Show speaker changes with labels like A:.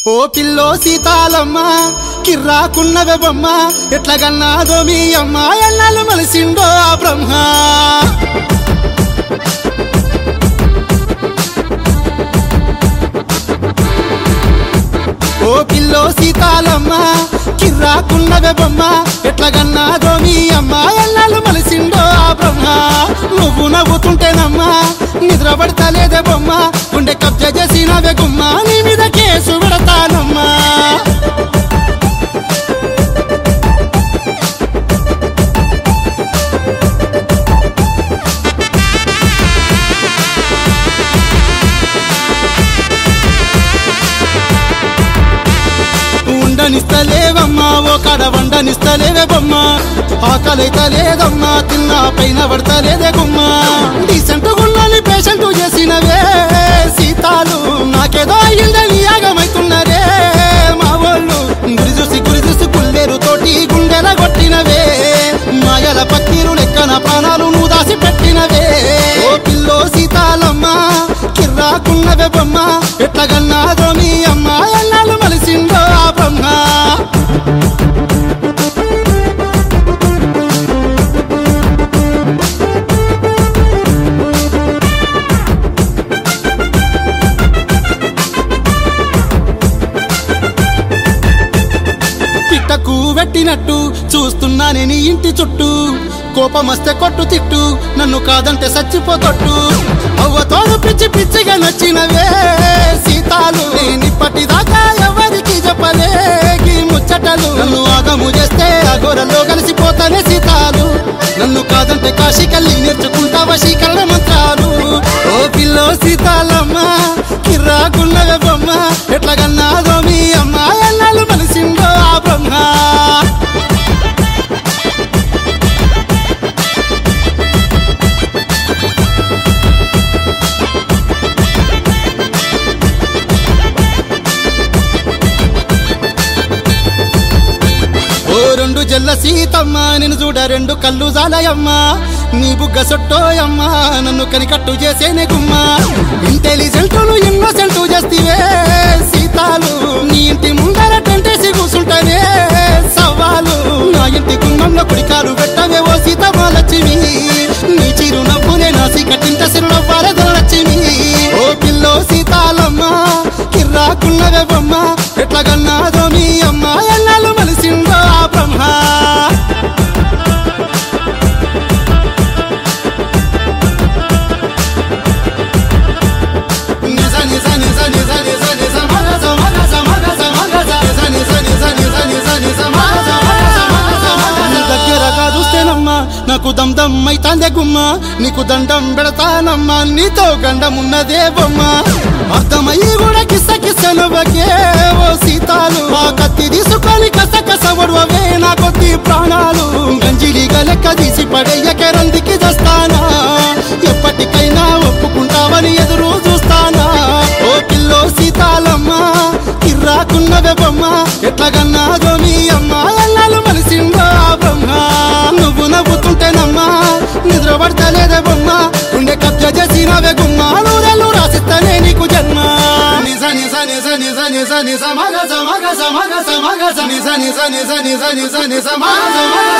A: ఓ పిల్లో సీతాలమ్మ కిర్రాకున్నవే బొమ్మ ఎట్లగన్నాదో మీ అమ్మ ఎన్నాళ్ళు మలిసిండో ఆ బ్రహ్మ ఓ పిల్లో సీతాలమ్మ కిర్రాకున్నవే బొమ్మ ఎట్లగన్నాదో మీ అమ్మ ఎన్నాళ్ళు మలిసిండో ఆ బ్రహ్మ నువ్వు నవ్వుతుంటేనమ్మా నిద్ర పడతలేదే బొమ్మ గుండె కబ్జ చేసినవే గుమ్మ నీ మీద కేసు పెడతానమ్మా ఉండనిస్తలేవమ్మా ఓ కడ వండనిస్తలేవే బొమ్మ ఆకలైతే లేదమ్మా తిన్న పైన పడతలేదే గుమ్మ డీసెంట్ గుళ్ళని పేషెంట్ చేసినవే సీతాలు నాకేదో అయ్యిందని యాగమైతున్నరే మా వాళ్ళు గురి చూసి గురి చూసి గుల్లేరు తోటి గుండెల కొట్టినవే మాయల పక్కీరు లెక్కన ప్రాణాలు నువ్వు దాసి పెట్టినవే ఓ పిల్లో సీతాలమ్మ కిర్రాకున్నవే బొమ్మ ఎట్లగన్నాదో మీ అమ్మ ఎన్నాళ్ళు మలిసిందో ఆ బ్రహ్మ పిట్టకు వెట్టినట్టు చూస్తున్నానే నీ ఇంటి చుట్టూ కోపమస్తే కొట్టు తిట్టు నన్ను కాదంటే చచ్చిపోతొట్టు అవ్వతోడు పిచ్చి పిచ్చిగా నచ్చినవే సీతాలు నేనిప్పటిదాకా ఎవరికి చెప్పలే ఈ ముచ్చటలు నన్ను ఆగము చేస్తే అఘోరలో కలిసిపోతానే సీతాలు నన్ను కాదంటే కాశీకల్లి నేర్చుకుంటా వశీకరణ మంత్రాలు ఓ పిల్లో సీతాలమ్మ కిర్రాకున్నవే బొమ్మ ఎట్లగన్నాదో మీ అమ్మ ఎన్నాళ్ళు మలిసిందో ఆ బ్రహ్మ ఓ రెండు జల్ల సీతమ్మ నేను చూడ రెండు కళ్ళు జాలయమ్మ నీ బుగ్గ సొట్టోయమ్మ నన్ను కనికట్టు చేసేనే గుమ్మ ఇంటెలిజెంటులు ఇన్నోసెంటు చేస్తివే సీతాలు నీ ఇంటి ముందర టెంటేసి కూసుంటనే సవాలు నా ఇంటి గుమ్మంలో కుడికాలు పెట్టవే ఓ సీతమ్మ లక్ష్మి నీ చిరు నవ్వునే నా సికటింట సిరునవ్వాల లక్ష్మి ఓ పిల్లో సీతాలమ్మ కిర్రాకున్నవే బొమ్మ ఎట్లగన్నాదో మీ అమ్మ ఎన్నాళ్ళు మలిసిందో ఆ బ్రహ్మ నిజ నిజ నిజ నిజ నిజ నిజ మగ స మగ స మగ స మగ స నిజ నిజ నిజ నిజ నిజ నిజ మగ స మగ స మగ స మగ స. నీ దగ్గరగా చూస్తేనమ్మా నాకు దమ్ దమ్ అయితాందే గుమ్మ నీకు దండం పెడతానమ్మా నీతో గండమున్నదే బొమ్మ అర్థమయ్యి కూడా కిస్స కిస్స నవ్వకే ఓ సీతాలు ఆ కత్తి తీసుకొని కస కస ఒడవవే నా కొద్ది ప్రాణాలు గంజిలిగా లెక్క తీసి పడేయకే రందికి చేస్తానా ఎప్పటికైనా ఒప్పుకుంటావని ఎదురు చూస్తానా ఓ పిల్లో సీతాలమ్మ కిర్రాకున్నవే బొమ్మ ఎట్లగన్నాదో మీ అమ్మ ఎన్నాళ్ళు మలిసిందో ఆ బ్రహ్మ నువ్వు నవ్వుతుంటేనమ్మా నిద్ర పడతలేదే బొమ్మ గుండె కబ్జ చేసినవే గుమ్మ నూరెళ్ళు రాసిస్తానే నీకు జన్మ నిజ నిజ నిజ నిజ నిజ నిజ మగ స మగ స మగ స మగ స నిజ నిజ నిజ నిజ నిజ నిజ మగ స మగ